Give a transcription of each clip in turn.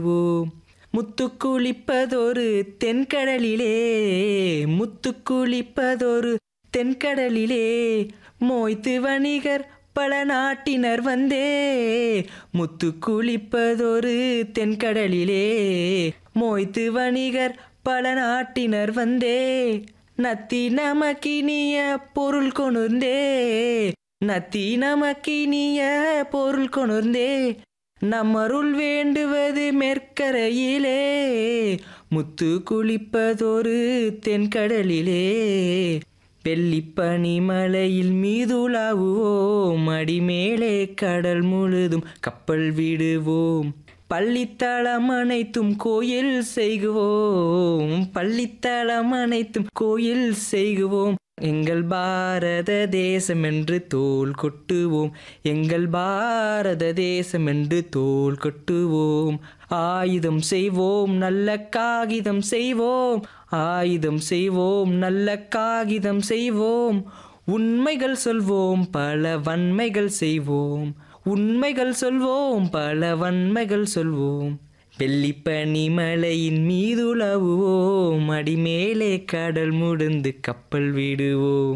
ஓம் முத்துக்குளிப்பதொரு தென்கடலிலே முத்துக்குளிப்பதொரு தென்கடலிலே மோய்த்து வணிகர் பல நாட்டினர் வந்தே முத்துக்குளிப்பதொரு தென்கடலிலே மோய்த்து வணிகர் பல நாட்டினர் வந்தே நத்தி நமக்கினிய பொருள் கொணர்ந்தே நத்தி நமக்கினிய பொருள் கொணர்ந்தே நம்மருள் வேண்டுவது மேற்கரையிலே முத்து குளிப்பதொரு தென்கடலிலே வெள்ளிப்பனி மலையில் மீதுலாவுவோம் அடிமேலே கடல் முழுதும் கப்பல் விடுவோம் பள்ளித்தளம் அனைத்தும் கோயில் செய்குவோம் பள்ளித்தளம் அனைத்தும் கோயில் செய்குவோம் எங்கள் பாரத தேசம் என்று தோல் கொட்டுவோம் எங்கள் பாரத தேசம் என்று தோல் கொட்டுவோம் ஆயுதம் செய்வோம் நல்ல காகிதம் செய்வோம் ஆயுதம் செய்வோம் நல்ல காகிதம் செய்வோம் உண்மைகள் சொல்வோம் பல வன்மைகள் செய்வோம் உண்மைகள் சொல்வோம் பல வன்மைகள் சொல்வோம் வெள்ளிப்பனி மலையின் மீதுலவுவோம் அடிமேலே கடல் முடுந்து கப்பல் விடுவோம்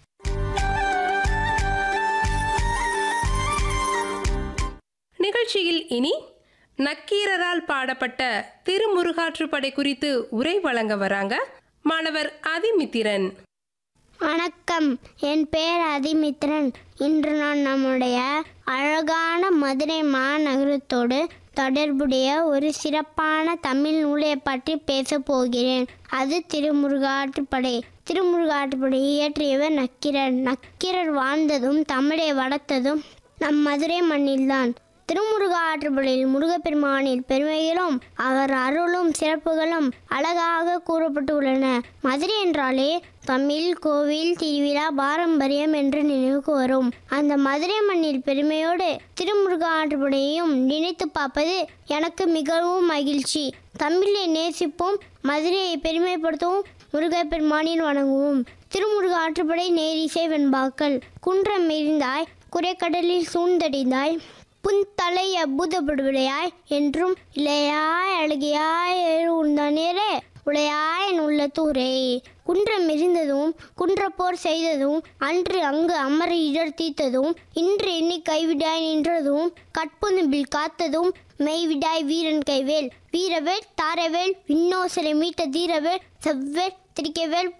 நிகழ்ச்சியில் இனி நக்கீரரால் பாடப்பட்ட திருமுருகாற்றுப்படை குறித்து உரை வழங்க வராங்க மாணவர் அதிமித்திரன் வணக்கம் என் பெயர் அதிமித்ரன் இன்று நான் நம்முடைய அழகான மதுரை மாநகரத்தோடு தொடர்புடைய ஒரு சிறப்பான தமிழ் நூலை பற்றி பேசப் போகிறேன் அது திருமுருகாற்றுப்படை திருமுருகாற்றுப்படையை இயற்றியவர் நக்கீரர் நக்கீரர் வாழ்ந்ததும் தமிழை வளர்த்ததும் நம் மதுரை மண்ணில்தான் திருமுருக ஆற்றுப்படையில் முருகப்பெருமானின் பெருமைகளும் அவர் அருளும் சிறப்புகளும் அழகாக கூறப்பட்டுள்ளன மதுரை என்றாலே தமிழ் கோவில் திருவிழா பாரம்பரியம் என்று நினைவுக்கு வரும் அந்த மதுரை மண்ணில் பெருமையோடு திருமுருக ஆற்றுப்படையையும் நினைத்து பார்ப்பது எனக்கு மிகவும் மகிழ்ச்சி தமிழை நேசிப்போம் மதுரையை பெருமைப்படுத்தவும் முருகப்பெருமானின் வணங்குவோம் திருமுருக ஆற்றுப்படை நேரிசை வெண்பாக்கள் குன்றம் எரிந்தாய் குறைக்கடலில் சூழ்ந்தடிந்தாய் புன்தலை அப்புதப்படுவிடையாய் என்றும் இளையாய் அழகியாய் உண்டானேரே உளையாய் உள்ள தூரே குன்றம் எரிந்ததும் குன்றப்போர் செய்ததும் அன்று அங்கு அமர இடர் தீர்த்ததும் இன்று எண்ணி கைவிடாய் நின்றதும் கற்புனும்பில் காத்ததும் மெய்விடாய் வீரன் கைவேல் வீரவேல் தாரவேல் விண்ணோசலை மீட்ட தீரவேல் செவ்வேல் திரிக்கவேல்